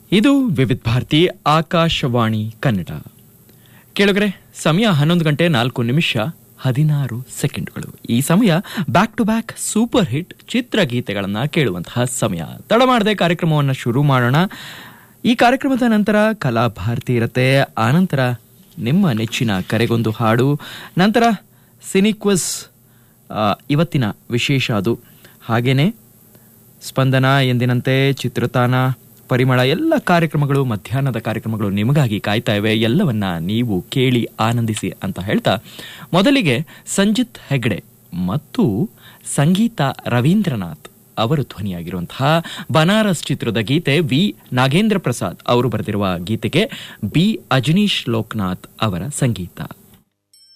ಇದು ವಿವಿಧ ಭಾರತಿ ಆಕಾಶವಾಣಿ ಕನ್ನಡ ಕೇಳಿದ್ರೆ ಸಮಯ ಹನ್ನೊಂದು ಗಂಟೆ ನಾಲ್ಕು ನಿಮಿಷ ಹದಿನಾರು ಸೆಕೆಂಡ್ಗಳು ಈ ಸಮಯ back to back super hit ಚಿತ್ರಗೀತೆಗಳನ್ನ ಕೇಳುವಂತಹ ಸಮಯ ತಡ ಮಾಡದೆ ಕಾರ್ಯಕ್ರಮವನ್ನು ಶುರು ಮಾಡೋಣ ಈ ಕಾರ್ಯಕ್ರಮದ ನಂತರ ಕಲಾ ಭಾರತಿ ಇರುತ್ತೆ ಆನಂತರ ನಿಮ್ಮ ನೆಚ್ಚಿನ ಕರೆಗೊಂದು ಹಾಡು ನಂತರ ಸಿನಿಕ್ವಸ್ ಇವತ್ತಿನ ವಿಶೇಷ ಅದು ಹಾಗೇನೆ ಸ್ಪಂದನ ಎಂದಿನಂತೆ ಚಿತ್ರತಾನ ಪರಿಮಳ ಎಲ್ಲ ಕಾರ್ಯಕ್ರಮಗಳು ಮಧ್ಯಾಹ್ನದ ಕಾರ್ಯಕ್ರಮಗಳು ನಿಮಗಾಗಿ ಕಾಯ್ತಾ ಇವೆ ಎಲ್ಲವನ್ನ ನೀವು ಕೇಳಿ ಆನಂದಿಸಿ ಅಂತ ಹೇಳ್ತಾ ಮೊದಲಿಗೆ ಸಂಜಿತ್ ಹೆಗ್ಡೆ ಮತ್ತು ಸಂಗೀತ ರವೀಂದ್ರನಾಥ್ ಅವರು ಧ್ವನಿಯಾಗಿರುವಂತಹ ಬನಾರಸ್ ಚಿತ್ರದ ಗೀತೆ ವಿ ನಾಗೇಂದ್ರ ಪ್ರಸಾದ್ ಅವರು ಬರೆದಿರುವ ಗೀತೆಗೆ ಬಿ ಅಜನೀಶ್ ಲೋಕನಾಥ್ ಅವರ ಸಂಗೀತ